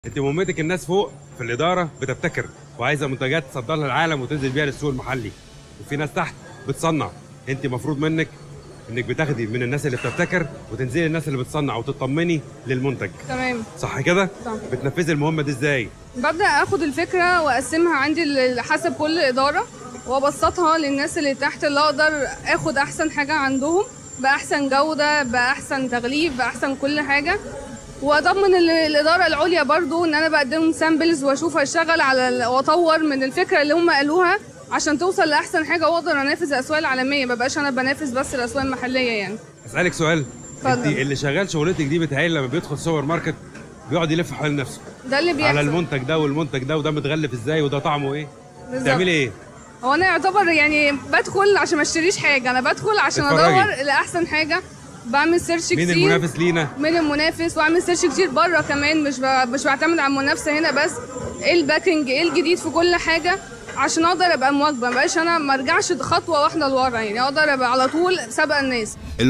انت مهمتك الناس فوق في الاداره بتبتكر وعايزه منتجات تصدرها للعالم وتنزل بيها للسوق المحلي وفي ناس تحت بتصنع انت مفروض منك انك بتاخدي من الناس اللي بتبتكر وتنزلي الناس اللي بتصنع وتطمني للمنتج تمام صح كده صح. بتنفذي المهمه دي ازاي ببدا اخد الفكره واقسمها عندي ل- حسب كل اداره وابسطها للناس اللي تحت اللي اقدر اخد احسن حاجه عندهم باحسن جوده باحسن تغليف باحسن كل حاجه واضمن ال- الاداره العليا برضو ان انا بقدم سامبلز واشوف اشتغل على ال- واطور من الفكره اللي هم قالوها عشان توصل لاحسن حاجه واقدر انافس الاسواق العالميه ما بقاش انا بنافس بس الاسواق المحليه يعني اسالك سؤال اتفضل. انت اللي شغال شغلتك دي بتهيألي لما بيدخل سوبر ماركت بيقعد يلف حوالين نفسه ده اللي بيحصل على المنتج ده والمنتج ده وده متغلف ازاي وده طعمه ايه بالظبط. بتعملي ايه هو انا يعتبر يعني بدخل عشان ما اشتريش حاجه انا بدخل عشان تتفرجي. ادور لاحسن حاجه بعمل سيرش مين كتير المنافس لينا من المنافس واعمل سيرش كتير بره كمان مش ب... مش بعتمد على المنافسه هنا بس ايه الباكينج ايه الجديد في كل حاجه عشان اقدر ابقى مواكبه ما بقاش انا ما ارجعش خطوه واحده لورا يعني اقدر ابقى على طول سابقه الناس